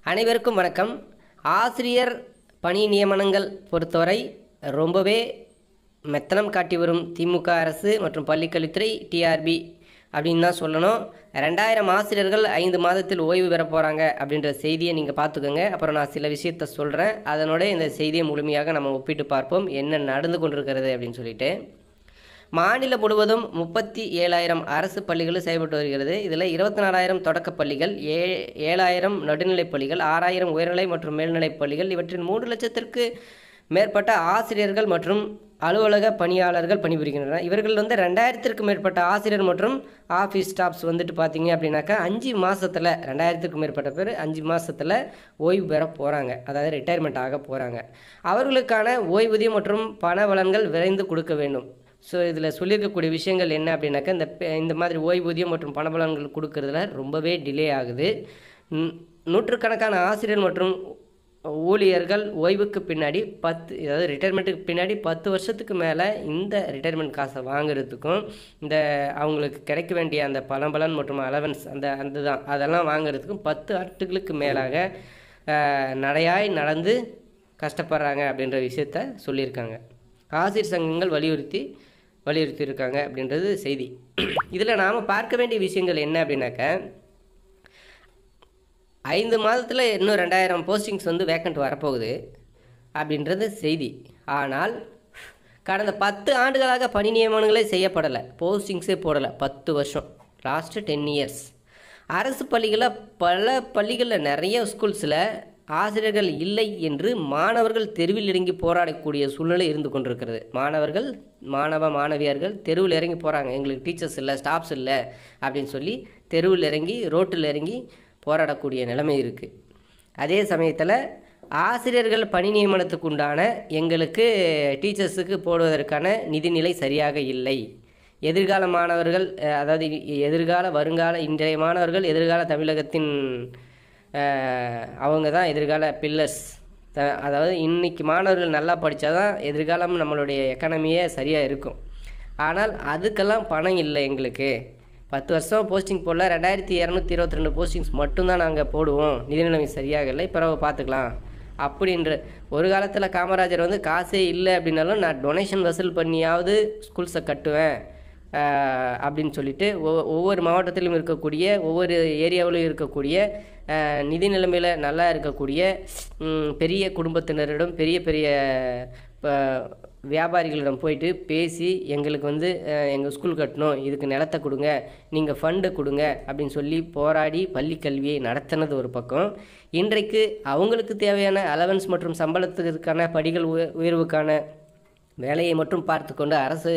அனைவருக்கும் வணக்கம் ஆசிரியர் பணி நியமனங்கள் பொறுத்தவரை ரொம்பவே மெத்தனம் காட்டி வரும் திமுக அரசு மற்றும் பள்ளிக்கல்வித்துறை டிஆர்பி அப்படின்னு தான் சொல்லணும் ரெண்டாயிரம் ஆசிரியர்கள் ஐந்து மாதத்தில் ஓய்வு பெற போகிறாங்க அப்படின்ற செய்தியை நீங்கள் பார்த்துக்கோங்க அப்புறம் நான் சில விஷயத்த சொல்கிறேன் அதனோட இந்த செய்தியை முழுமையாக நம்ம ஒப்பிட்டு பார்ப்போம் என்ன நடந்து கொண்டிருக்கிறது அப்படின்னு சொல்லிட்டு மாநிலம் முழுவதும் முப்பத்தி ஏழாயிரம் அரசு பள்ளிகள் செயல்பட்டு வருகிறது இதில் இருபத்தி நாலாயிரம் தொடக்கப் பள்ளிகள் ஏ ஏழாயிரம் நடுநிலைப் பள்ளிகள் ஆறாயிரம் உயர்நிலை மற்றும் மேல்நிலைப் பள்ளிகள் இவற்றின் மூன்று லட்சத்திற்கு மேற்பட்ட ஆசிரியர்கள் மற்றும் அலுவலக பணியாளர்கள் பணிபுரிகின்றனர் இவர்கள் வந்து ரெண்டாயிரத்திற்கு மேற்பட்ட ஆசிரியர் மற்றும் ஆஃபீஸ் ஸ்டாஃப்ஸ் வந்துட்டு பார்த்தீங்க அப்படின்னாக்கா அஞ்சு மாதத்தில் ரெண்டாயிரத்துக்கு மேற்பட்ட பேர் அஞ்சு மாதத்தில் ஓய்வு பெற போகிறாங்க அதாவது ரிட்டையர்மெண்ட் ஆக போகிறாங்க அவர்களுக்கான ஓய்வூதியம் மற்றும் பண வளங்கள் விரைந்து கொடுக்க வேண்டும் ஸோ இதில் சொல்லியிருக்கக்கூடிய விஷயங்கள் என்ன அப்படின்னாக்கா இந்த பே- இந்த மாதிரி ஓய்வூதியம் மற்றும் பணபலன்கள் கொடுக்கறதுல ரொம்பவே டிலே ஆகுது நூ- நூற்றுக்கணக்கான ஆசிரியர் மற்றும் ஊழியர்கள் ஓய்வுக்கு பின்னாடி பத்து அதாவது ரிட்டையர்மெண்ட்டுக்கு பின்னாடி பத்து வருஷத்துக்கு மேலே இந்த ரிட்டையர்மெண்ட் காசை வாங்குறதுக்கும் இந்த அவங்களுக்கு கிடைக்க வேண்டிய அந்த பணபலன் மற்றும் அலவன்ஸ் அந்த அந்த தான் அதெல்லாம் வாங்குறதுக்கும் பத்து ஆண்டுகளுக்கு மேலாக அஹ், நடையாய் நடந்து கஷ்டப்படுறாங்க அப்படின்ற விஷயத்த சொல்லியிருக்காங்க ஆசிரியர் சங்கங்கள் வலியுறுத்தி வலியுறுத்தி இருக்காங்க அப்படின்றது செய்தி இதில் நாம் பார்க்க வேண்டிய விஷயங்கள் என்ன அப்படின்னாக்க ஐந்து மாதத்தில் இன்னும் ரெண்டாயிரம் போஸ்டிங்ஸ் வந்து வேக்கண்ட் வரப்போகுது அப்படின்றது செய்தி ஆனால் கடந்த பத்து ஆண்டுகளாக பணி நியமனங்களே செய்யப்படலை போஸ்டிங்ஸே போடலை பத்து வருஷம் லாஸ்ட்டு டென் இயர்ஸ் அரசு பள்ளிகளில் பல பள்ளிகளில் நிறைய ஸ்கூல்ஸில் ஆசிரியர்கள் இல்லை என்று மாணவர்கள் தெருவில் இறங்கி போராடக்கூடிய சூழ்நிலை இருந்து கொண்டிருக்கிறது மாணவர்கள் மாணவ மாணவியர்கள் தெருவில் இறங்கி போகிறாங்க எங்களுக்கு டீச்சர்ஸ் இல்லை ஸ்டாஃப்ஸ் இல்லை அப்படின்னு சொல்லி தெருவில் இறங்கி ரோட்டில் இறங்கி போராடக்கூடிய நிலைமை இருக்குது அதே சமயத்தில் ஆசிரியர்கள் பணி நியமனத்துக்கு உண்டான எங்களுக்கு டீச்சர்ஸுக்கு போடுவதற்கான நிதிநிலை சரியாக இல்லை எதிர்கால மாணவர்கள் அஹ், அதாவது இ- எதிர்கால வருங்கால இன்றைய மாணவர்கள் எதிர்கால தமிழகத்தின் அஹ், அவங்க தான் எதிர்கால பில்லர்ஸ் த அதாவது இன்னைக்கு மாணவர்கள் நல்லா படித்தா தான் எதிர்காலம் நம்மளுடைய எக்கானமியே சரியாக இருக்கும் ஆனால் அதுக்கெல்லாம் பணம் இல்லை எங்களுக்கு பத்து வருஷம் போஸ்டிங் போடல ரெண்டாயிரத்தி இரநூத்தி இருபத்தி ரெண்டு போஸ்டிங்ஸ் மட்டும்தான் நாங்கள் போடுவோம் நிதி நிலைமை சரியாக இல்லை பிறகு பார்த்துக்கலாம் அப்படின்ற ஒரு காலத்தில் காமராஜர் வந்து காசே இல்லை அப்படின்னாலும் நான் டொனேஷன் வசூல் பண்ணியாவது ஸ்கூல்ஸை கட்டுவேன் ஆஹ், அப்படின்னு சொல்லிட்டு ஒவ்வொ- ஒவ்வொரு மாவட்டத்திலும் இருக்கக்கூடிய ஒவ்வொரு ஏரியாவிலும் இருக்கக்கூடிய ஆஹ், நிதி நிலைமையில் நல்லா இருக்கக்கூடிய ம், பெரிய குடும்பத்தினரிடம் பெரிய பெரிய இப்போ வியாபாரிகளிடம் போயிட்டு பேசி எங்களுக்கு வந்து எங்கள் ஸ்கூல் கட்டணும் இதுக்கு நிலத்தை கொடுங்க நீங்கள் ஃபண்டு கொடுங்க அப்படின்னு சொல்லி போராடி பள்ளி கல்வியை நடத்தினது ஒரு பக்கம் இன்றைக்கு அவங்களுக்கு தேவையான அலவன்ஸ் மற்றும் சம்பளத்துக்கான படிகள் உய- உயர்வுக்கான வேலையை மட்டும் பார்த்து கொண்டு அரசு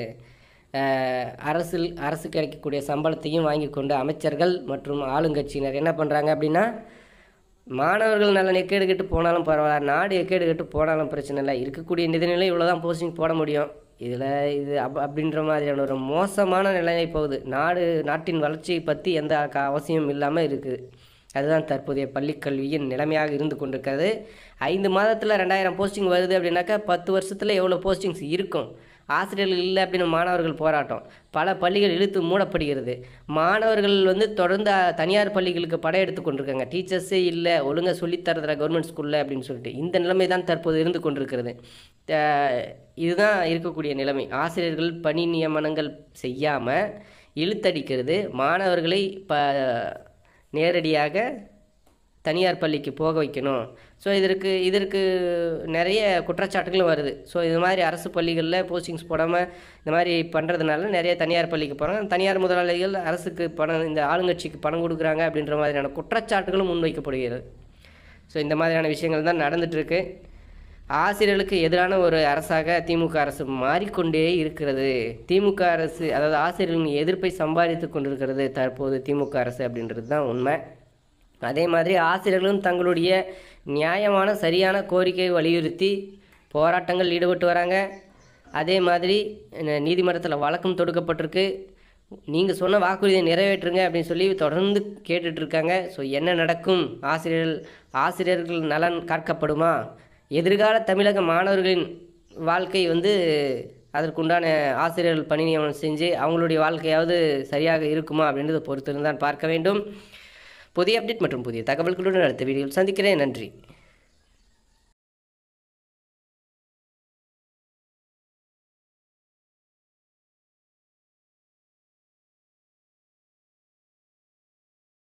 அஹ், அரசில் அரசு கிடைக்கக்கூடிய சம்பளத்தையும் வாங்கி கொண்டு அமைச்சர்கள் மற்றும் ஆளுங்கட்சியினர் என்ன பண்ணுறாங்க அப்படின்னா மாணவர்கள் நல்ல எக்கேடு கெட்டு போனாலும் பரவாயில்ல நாடு எக்கேடு கெட்டு போனாலும் பிரச்சனை இல்லை இருக்கக்கூடிய நிதிநிலை இவ்வளோ தான் போஸ்டிங் போட முடியும் இதில் இது அப் அப்படின்ற மாதிரியான ஒரு மோசமான நிலைமை போகுது நாடு நாட்டின் வளர்ச்சியை பற்றி எந்த க- அவசியமும் இல்லாமல் இருக்குது அதுதான் தற்போதைய பள்ளிக்கல்வியின் நிலைமையாக இருந்து கொண்டிருக்கிறது ஐந்து மாதத்தில் ரெண்டாயிரம் போஸ்டிங் வருது அப்படின்னாக்கா பத்து வருஷத்தில் எவ்வளோ போஸ்டிங்ஸ் இருக்கும் ஆசிரியர்கள் இல்லை அப்படின்னு மாணவர்கள் போராட்டம் பல பள்ளிகள் இழுத்து மூடப்படுகிறது மாணவர்கள் வந்து தொடர்ந்து அஹ், தனியார் பள்ளிகளுக்கு படையெடுத்து கொண்டிருக்காங்க டீச்சர்ஸே இல்லை ஒழுங்காக சொல்லித்தரதுல கவர்மெண்ட் ஸ்கூலில் அப்படின்னு சொல்லிட்டு இந்த நிலைமை தான் தற்போது இருந்து கொண்டிருக்கிறது அஹ், இதுதான் இருக்கக்கூடிய நிலைமை ஆசிரியர்கள் பணி நியமனங்கள் செய்யாமல் இழுத்தடிக்கிறது மாணவர்களை ப நேரடியாக தனியார் பள்ளிக்கு போக வைக்கணும் ஸோ இதற்கு இதற்கு நிறைய குற்றச்சாட்டுகளும் வருது ஸோ இது மாதிரி அரசு பள்ளிகளில் போஸ்டிங்ஸ் போடாமல் இந்த மாதிரி பண்ணுறதுனால நிறைய தனியார் பள்ளிக்கு போகிறாங்க தனியார் முதலாளிகள் அரசுக்கு பணம் இந்த ஆளுங்கட்சிக்கு பணம் கொடுக்குறாங்க அப்படின்ற மாதிரியான குற்றச்சாட்டுகளும் முன்வைக்கப்படுகிறது ஸோ இந்த மாதிரியான விஷயங்கள் தான் நடந்துட்டு இருக்கு ஆசிரியர்களுக்கு எதிரான ஒரு அரசாக திமுக அரசு மாறிக்கொண்டே இருக்கிறது திமுக அரசு அதாவது ஆசிரியர்களின் எதிர்ப்பை சம்பாதித்து கொண்டிருக்கிறது தற்போது திமுக அரசு அப்படின்றது தான் உண்மை அதே மாதிரி ஆசிரியர்களும் தங்களுடைய நியாயமான சரியான கோரிக்கையை வலியுறுத்தி போராட்டங்கள் ஈடுபட்டு வராங்க அதே மாதிரி ந- நீதிமன்றத்தில் வழக்கும் தொடுக்கப்பட்டிருக்கு நீங்கள் சொன்ன வாக்குறுதியை நிறைவேற்றுங்க அப்படின்னு சொல்லி தொடர்ந்து கேட்டுட்டு இருக்காங்க ஸோ என்ன நடக்கும் ஆசிரியர்கள் ஆசிரியர்கள் நலன் காக்கப்படுமா எதிர்கால தமிழக மாணவர்களின் வாழ்க்கை வந்து அதற்குண்டான ஆசிரியர்கள் பணி நியமனம் செஞ்சு அவங்களுடைய வாழ்க்கையாவது சரியாக இருக்குமா அப்படின்றத பொறுத்திருந்தான் பார்க்க வேண்டும் புதிய அப்டேட் மற்றும் புதிய தகவல்களுடன் அடுத்த வீடியோவில் சந்திக்கிறேன் நன்றி